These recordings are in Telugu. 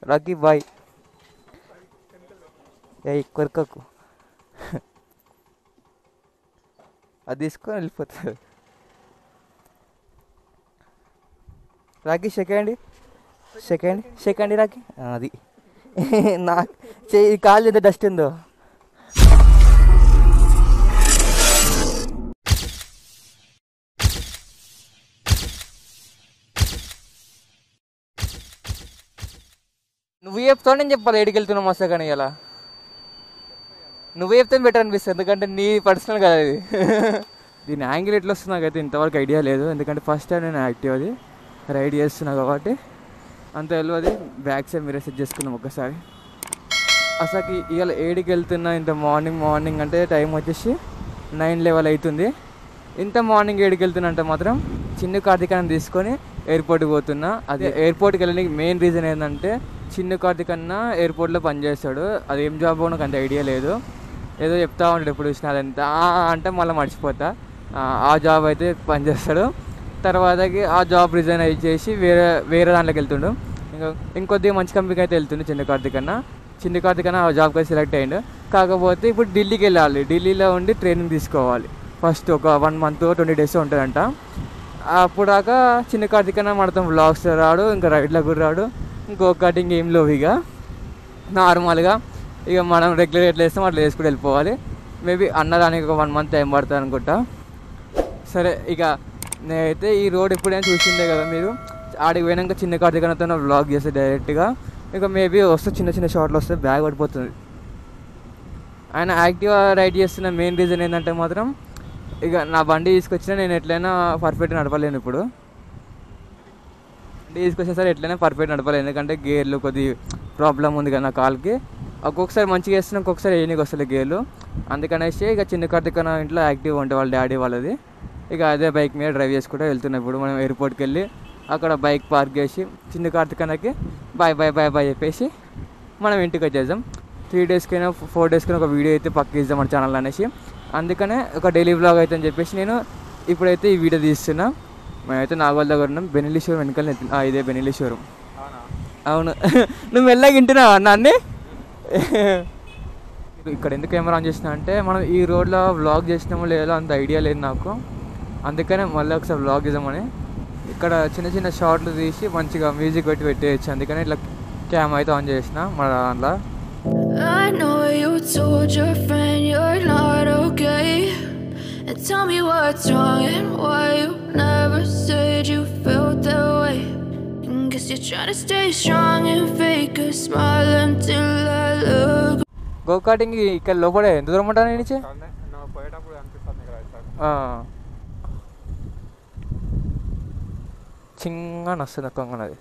రాకీ బాయ్ ఏ కొరకకు అది తీసుకొని వెళ్ళిపోతాడు Rocky second second second Rocky ఆ, అది నా చెయ్యి కాలు ఎంత డస్ట్ ఉందో నువ్వు చెప్తావు నేను చెప్పాలి ఏడికి వెళ్తున్నావు మస్తు కానీ ఇలా నువ్వు చెప్తే బెటర్ అనిపిస్తుంది ఎందుకంటే నీ పర్సనల్ కదా ఇది దీని యాంగిల్ ఎట్లా వస్తుంది నాకైతే ఇంతవరకు ఐడియా లేదు ఎందుకంటే ఫస్ట్ టైం నేను యాక్టివ్ అది రైడ్ చేస్తున్నా కాబట్టి అంత తెలియదు బ్యాక్ సైడ్ మీరే సెట్ చేసుకున్నాం ఒక్కసారి అసలు ఇవాళ ఏడికి వెళ్తున్నా ఇంత మార్నింగ్ మార్నింగ్ అంటే టైం వచ్చేసి నైన్ లెవెల్ అవుతుంది ఇంత మార్నింగ్ ఏడికి వెళ్తున్నా అంటే మాత్రం చిన్న కార్తీకాన్ని తీసుకొని ఎయిర్పోర్ట్కి పోతున్నా అది ఎయిర్పోర్ట్కి వెళ్ళడానికి మెయిన్ రీజన్ ఏంటంటే చిన్న కార్తీక్ అన్న ఎయిర్పోర్ట్లో పనిచేస్తాడు అది ఏం జాబ్ నాకు అంత ఐడియా లేదు ఏదో చెప్తా ఉంటాడు ఎప్పుడు చూసినా అదంతా "ఆ" అంటే మళ్ళీ మర్చిపోతా ఆ, ఆ జాబ్ అయితే పనిచేస్తాడు తర్వాతకి ఆ జాబ్ రిజైన్ అయ్యి చేసి వేరే వేరే దాంట్లోకి వెళ్తుండు ఇంకా ఇంకొద్దిగా మంచి కంపెనీకి అయితే వెళ్తుండు చిన్న కార్తీక్ అన్న చిన్న కార్తీక్ అన్న ఆ జాబ్కి అయితే సెలెక్ట్ అయ్యిండు కాకపోతే ఇప్పుడు ఢిల్లీకి వెళ్ళాలి ఢిల్లీలో ఉండి ట్రైనింగ్ తీసుకోవాలి ఫస్ట్ ఒక వన్ మంత్ ట్వంటీ డేస్ ఉంటుందంట అప్పుడు దాకా చిన్న కార్తీక్ అన్న మనతో వ్లాగ్స్ రాడు ఇంకా రైడ్లకు కూడా రాడు ఇంకొకటి ఇంకేం లేవు ఇక నార్మల్గా ఇక మనం రెగ్యులర్ ఎట్లా వేస్తాం అట్లా వేసుకుని వెళ్ళిపోవాలి మేబీ అన్నదానికి ఒక వన్ మంత్ టైం పడుతుంది అనుకుంటా సరే ఇక నేనైతే ఈ రోడ్ ఎప్పుడైనా చూసిందే కదా మీరు ఆడికి పోయినాక చిన్న కార్తీకనతో వ్లాగ్ చేస్తే డైరెక్ట్గా ఇక మేబీ వస్తే చిన్న చిన్న షార్ట్లు వస్తే బ్యాగ్ పడిపోతుంది ఆయన యాక్టివ్గా రైడ్ చేస్తున్న మెయిన్ రీజన్ ఏంటంటే మాత్రం ఇక నా బండి తీసుకొచ్చినా నేను ఎట్లయినా పర్ఫెక్ట్ నడపలేను ఇప్పుడు బండి తీసుకొచ్చేసరి ఎట్లయినా పర్ఫెక్ట్ నడపలేను ఎందుకంటే గేర్లు కొద్ది ప్రాబ్లం ఉంది కదా నా కాల్కి ఒక్కొక్కసారి మంచిగా వేస్తున్నా ఒక్కొక్కసారి వేయనికి వస్తుంది గేర్లు అందుకనేసి ఇక చిన్న కార్తీకన ఇంట్లో యాక్టివ్ ఉంటే వాళ్ళ డాడీ వాళ్ళది ఇక అదే బైక్ మీద డ్రైవ్ చేసుకుంటూ వెళ్తున్నాం ఇప్పుడు మనం ఎయిర్పోర్ట్కి వెళ్ళి అక్కడ బైక్ పార్క్ చేసి చిన్న కార్తీకనకి బాయ్ బాయ్ బాయ్ బాయ్ చెప్పేసి మనం ఇంటికి వచ్చేద్దాం త్రీ డేస్కైనా ఫోర్ డేస్కైనా ఒక వీడియో అయితే పక్క ఇద్దాం మన ఛానల్ అనేసి అందుకనే ఒక డైలీ బ్లాగ్ అయితే అని చెప్పేసి నేను ఇప్పుడైతే ఈ వీడియో తీస్తున్నా మేమైతే నాగోల్ దగ్గర ఉన్నాం బెనిలి షోరూమ్ వెనకాల ఇదే బెనిలి షోరూమ్ అవును నువ్వు మెల్లగా వింటున్నావా నాన్ని ఇక్కడ ఎందుకు కెమెరా ఆన్ చేసిన అంటే మనం ఈ రోడ్లో వ్లాగ్ చేసినామో లేదో అంత ఐడియా లేదు నాకు అందుకనే మళ్ళీ ఒకసారి వ్లాగ్ చేద్దామని ఇక్కడ చిన్న చిన్న షార్ట్లు తీసి మంచిగా మ్యూజిక్ పెట్టి పెట్టేయచ్చు అందుకని ఇట్లా క్యామ్ అయితే ఆన్ చేసిన మన దాంట్లో I know you told your friend you're not okay. And tell me what's wrong and why you never said you felt that way. And guess you're trying to stay strong and fake a smile until I look. Go karting ఇక్కడ లోపలే ఎంత దూరం ఉంటాను నేను నుంచి? నువ్వు పోయేటప్పుడు అనిపిస్తుంది ఇక్కడ సార్ ఆ చింగా వస్తుంది కొంగనది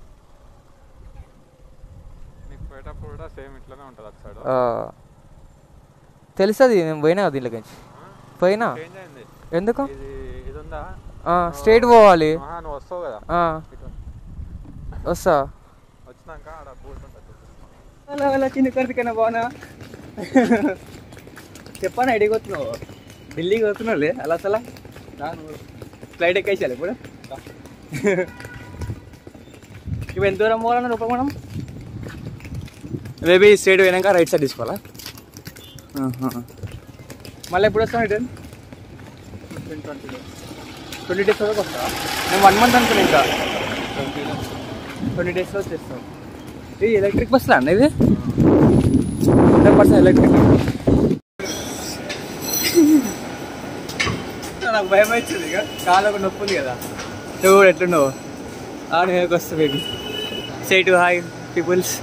నీకు పోయేటప్పుడు కూడా సేమ్ ఇట్లానే ఉంటుంది అటు సైడ్ తెలుస్తుంది నేను పోయినా దీంట్లోకి నుంచి పోయినా చేంజ్ అయింది ఎందుకు ఇది ఇది ఉందా స్ట్రైట్ పోవాలి ఆహా, నువ్వు వస్తావు కదా ఆ, ఇటు వస్తా వచ్చినాక ఆడ బోట్ ఉంటుంది అలా అలా చిన్న కార్తికైనా బాగున్నా చెప్పాను ఐడికి వస్తున్నావు ఢిల్లీకి వస్తున్నావులే అలా అసలు ఫ్లైట్ ఎక్కేసాలి ఇప్పుడు ఇప్పుడు ఎంత దూరం పోవాలన్నా రూపాయి మనం మేబీ స్ట్రేట్ పోయినాక రైట్ సైడ్ తీసుకోవాలా మళ్ళీ ఎప్పుడు వస్తాం రిటర్న్ ట్వంటీ డేస్ వరకు వస్తా నేను వన్ మంత్ అనుకున్నా ఇంకా ట్వంటీ డేస్లో వచ్చేస్తాం ఇది ఎలక్ట్రిక్ బస్సులా అన్న ఇది హండ్రెడ్ పర్సెంట్ ఎలక్ట్రిక్ నాకు భయం అవుతుంది ఇక కాళ్ళకు నొప్పి ఉంది కదా నువ్వు కూడా ఎట్లున్నావు ఆ నేను వస్తా baby say to hi peoples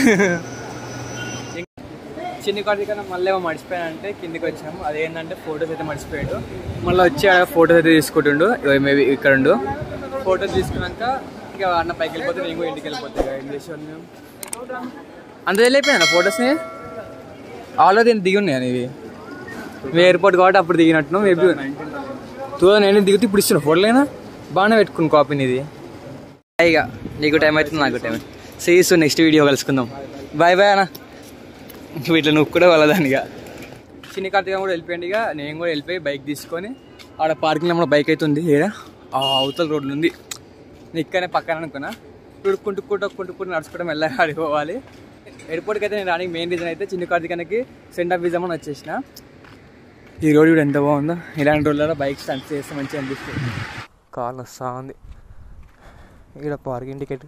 చిన్ని కార్తీ కన్నా మళ్ళీ ఏమో మర్చిపోయానంటే కిందికి వచ్చాము అదేంటంటే ఫొటోస్ అయితే మర్చిపోయాడు మళ్ళీ వచ్చి ఆడ ఫొటోస్ అయితే తీసుకుంటుండు మేబీ ఇక్కడ ఉండు ఫొటోస్ తీసుకున్నాక ఇక అన్న పైకి వెళ్ళిపోతే నేను కూడా ఇంటికి వెళ్ళిపోతాయి ఇక ఏం చేసేవాళ్ళు మేము అంత వెళ్ళిపోయాను ఫొటోస్ని ఆల్రెడీ దిగి ఉన్నాయి ఇవి మీ ఎయిర్పోర్ట్ కాబట్టి అప్పుడు దిగినట్టు మేబీ టూ థౌసండ్ నైన్టీన్ దిగితే ఇప్పుడు ఇస్తున్నా ఫోటోలైనా బాగానే పెట్టుకుని కాపీని ఇది ఇక నీకు టైం అవుతుంది నాకు టైం సీస్ నెక్స్ట్ వీడియో కలుసుకుందాం బాయ్ బాయ్ అన్న నువ్వు ఇట్లా నువ్వు కూడా వెళ్ళదానిగా చిన్న కార్తీక కూడా వెళ్ళిపోయింది ఇక నేను కూడా వెళ్ళిపోయి బైక్ తీసుకొని ఆడ పార్కింగ్లో మన బైక్ అయితే ఉంది ఏడా ఆ అవతల రోడ్లు ఉంది నేను ఇక్కడనే పక్కన అనుకున్నా కుంటుకుంటూ కుంటుకుంటూ నడుచుకోవడం మెల్లగా ఆడిపోవాలి ఎయిర్పోర్ట్కి అయితే నేను రానికి మెయిన్ రీజన్ అయితే చిన్న కార్తీకనకి సెండ్ ఆఫ్ ఇద్దామని వచ్చేసిన ఈ రోడ్ కూడా ఎంత బాగుందో ఇలాంటి రోడ్లలో బైక్ స్టంట్ చేస్తే మంచిగా అనిపిస్తుంది కాల్ వస్తా ఉంది ఈడ పార్కింగ్ టికెట్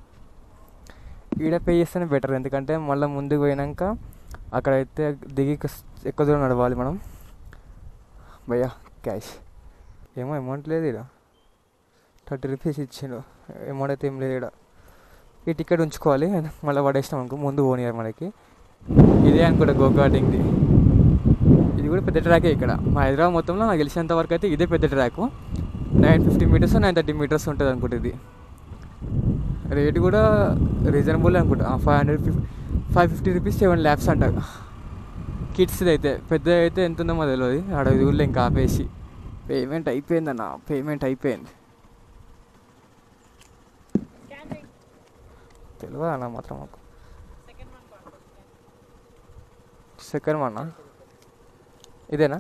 ఈడ పే చేస్తేనే బెటర్ ఎందుకంటే మళ్ళీ ముందుకు పోయినాక అక్కడైతే దిగి కస్- ఎక్కువ దూరం నడవాలి మనం భయ్యా క్యాష్ ఏమో అమౌంట్ లేదు ఇక్కడ థర్టీ రూపీస్ ఇచ్చిండు అమౌంట్ అయితే ఏం లేదు ఇక్కడ ఈ టికెట్ ఉంచుకోవాలి మళ్ళీ పడేసినాం అనుకో ముందు పోనీయారు మనకి ఇదే అనుకుంటా గో కార్టింగ్ది ఇది కూడా పెద్ద ట్రాకే ఇక్కడ మా హైదరాబాద్ మొత్తంలో నాకు తెలిసినంత వరకు అయితే ఇదే పెద్ద track nine fifty metres nine thirty metres ఉంటుంది అనుకుంటా ఇది రేట్ కూడా రీజనబుల్ అనుకుంటా five hundred fifty five fifty rupees seven laps అంట కిడ్స్ది అయితే పెద్ద అయితే ఎంత ఉందో మా తెలియదు ఆడ ఊళ్ళో ఇంకా ఆపేసి పేమెంట్ అయిపోయిందన్న పేమెంట్ అయిపోయింది తెలియదు అన్న మాత్రం మాకు సెకండ్ వన్ ఇదేనా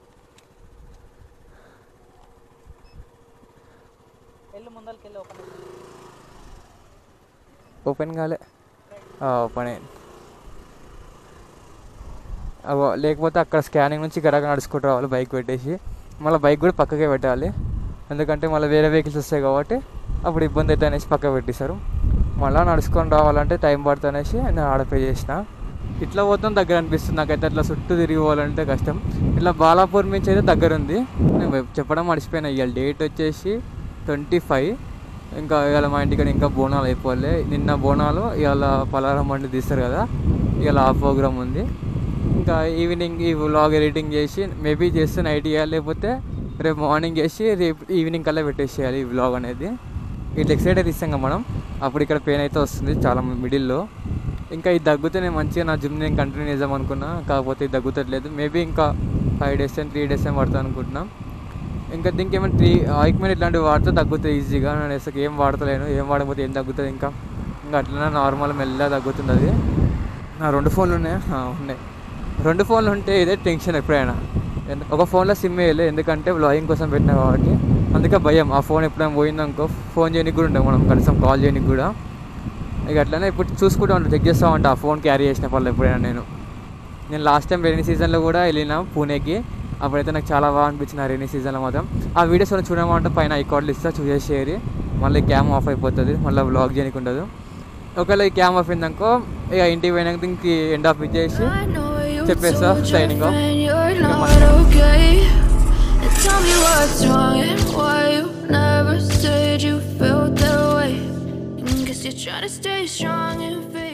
ఓపెన్ కాలే ఓపెన్ అయింది అవో లేకపోతే అక్కడ స్కానింగ్ నుంచి గడగ నడుచుకుంటూ రావాలి బైక్ పెట్టేసి మళ్ళీ బైక్ కూడా పక్కకే పెట్టాలి ఎందుకంటే మళ్ళీ వేరే వెహికల్స్ వస్తాయి కాబట్టి అప్పుడు ఇబ్బంది అయితే అనేసి పక్క పెట్టేశారు మళ్ళీ నడుచుకొని రావాలంటే టైం పడుతుంది అనేసి నేను ఆడ పే చేసిన ఇట్లా పోతాం దగ్గర అనిపిస్తుంది నాకైతే అట్లా చుట్టూ తిరిగి పోవాలంటే కష్టం ఇట్లా బాలాపూర్ నుంచి అయితే దగ్గర ఉంది నేను చెప్పడం మర్చిపోయినా ఇవాళ డేట్ వచ్చేసి ట్వంటీ ఫైవ్ ఇంకా ఇవాళ మా ఇంటికాడ ఇంకా బోనాలు అయిపోలే నిన్న బోనాలు ఇవాళ పలారం బండి తీస్తారు కదా ఇవాళ ఆ ప్రోగ్రామ్ ఉంది ఇంకా ఈవినింగ్ ఈ వ్లాగ్ ఎడిటింగ్ చేసి మేబీ చేస్తే నైట్ చేయాలి లేకపోతే రేపు మార్నింగ్ చేసి రేపు ఈవినింగ్ కల్లా పెట్టేసేయాలి ఈ వ్లాగ్ అనేది ఇట్లా ఎక్సైట్ అయితే ఇస్తాం కదా మనం అప్పుడు ఇక్కడ పెయిన్ అయితే వస్తుంది చాలా మిడిల్లో ఇంకా ఇది తగ్గితే నేను మంచిగా నా జిమ్ నేను కంటిన్యూ చేద్దాం అనుకున్నా కాకపోతే ఇది తగ్గుతట్లేదు మేబీ ఇంకా five days and three days ఏం పడతా అనుకుంటున్నాం ఇంకా దీనికి ఏమైనా త్రీ ఆయిక్మెంట్ ఇట్లాంటివి వాడితే తగ్గుతుంది ఈజీగా నేను అసలు ఏం వాడతలేను ఏం వాడకపోతే ఏం తగ్గుతుంది ఇంకా ఇంకా అట్లనే నార్మల్ మెల్లగా తగ్గుతుంది అది నా రెండు ఫోన్లు ఉన్నాయా ఆ, ఉన్నాయి రెండు ఫోన్లు ఉంటే ఇదే టెన్షన్ ఎప్పుడైనా ఎందు- ఒక ఫోన్లో సిమ్ వేయలే ఎందుకంటే వ్లాగింగ్ కోసం పెట్టినా కాబట్టి అందుకే భయం ఆ ఫోన్ ఎప్పుడైనా పోయిందనుకో ఫోన్ చేయడానికి కూడా ఉంటాం మనం కనీసం కాల్ చేయడానికి కూడా ఇక అట్లనే ఇప్పుడు చూసుకుంటూ ఉంటాను చెక్ చేస్తూ ఉంటా ఆ ఫోన్ క్యారీ చేసిన వాళ్ళు ఎప్పుడైనా నేను నేను లాస్ట్ టైం రెయినీ సీజన్లో కూడా వెళ్ళిన పూణేకి అప్పుడైతే నాకు చాలా బాగా అనిపించింది ఆ రెయినీ సీజన్లో మాత్రం ఆ వీడియోస్ మనం చూడమంటే పైన ఐకార్డులు ఇస్తా చూసేసేరి మళ్ళీ క్యామ్ ఆఫ్ అయిపోతుంది మళ్ళీ వ్లాగ్ చేయడానికి ఉండదు ఒకవేళ ఈ క్యామ్ ఆఫ్ అయిందనుకో ఇక ఇంటికి పోయినాక దీనికి ఎండ్ ఆఫ్ ఇచ్చేసి I know you చెప్పేస్తా told your signing off. friend you're not okay. And tell me what's wrong and why you never said you felt that way. Guess you're trying to stay strong and fake